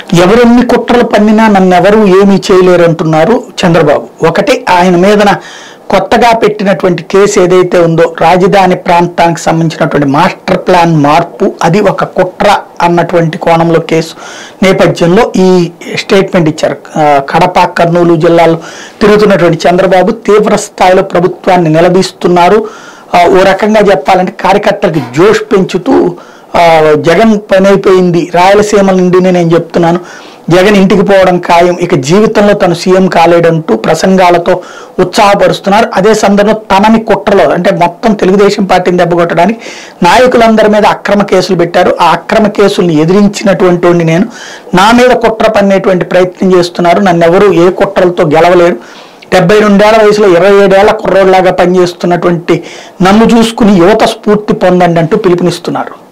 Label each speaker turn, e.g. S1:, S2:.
S1: ఎవరెన్ని కుట్రలు పన్నినా నన్ను ఎవరు ఏమీ చేయలేరు అంటున్నారు చంద్రబాబు ఒకటి ఆయన మీదన కొత్తగా పెట్టినటువంటి కేసు ఏదైతే ఉందో రాజధాని ప్రాంతానికి సంబంధించినటువంటి మాస్టర్ ప్లాన్ మార్పు అది ఒక కుట్ర అన్నటువంటి కోణంలో కేసు నేపథ్యంలో ఈ స్టేట్మెంట్ ఇచ్చారు ఆ, కడప కర్నూలు జిల్లాలో తిరుగుతున్నటువంటి చంద్రబాబు తీవ్ర స్థాయిలో ప్రభుత్వాన్ని నిలదీస్తున్నారు ఆ, ఓ రకంగా చెప్పాలంటే కార్యకర్తలకు జోష్ పెంచుతూ ఆ, జగన్ పని అయిపోయింది రాయలసీమ నుండినే నేను చెప్తున్నాను జగన్ ఇంటికి పోవడం ఖాయం ఇక జీవితంలో తను సీఎం కాలేడంటూ ప్రసంగాలతో ఉత్సాహపరుస్తున్నారు అదే సందర్భంలో తనని కుట్రలో అంటే మొత్తం తెలుగుదేశం పార్టీని దెబ్బకొట్టడానికి నాయకులందరి మీద అక్రమ కేసులు పెట్టారు ఆ అక్రమ కేసుల్ని ఎదిరించినటువంటి వాడిని నేను నా మీద కుట్ర పన్నేటువంటి ప్రయత్నం చేస్తున్నారు నన్ను ఎవరు ఏ కుట్రలతో గెలవలేరు డెబ్బై రెండేళ్ల వయసులో ఇరవై ఏడేళ్ల కుర్రోడ్లాగా పనిచేస్తున్నటువంటి నన్ను చూసుకుని యువత స్ఫూర్తి పొందండి అంటూ పిలుపునిస్తున్నారు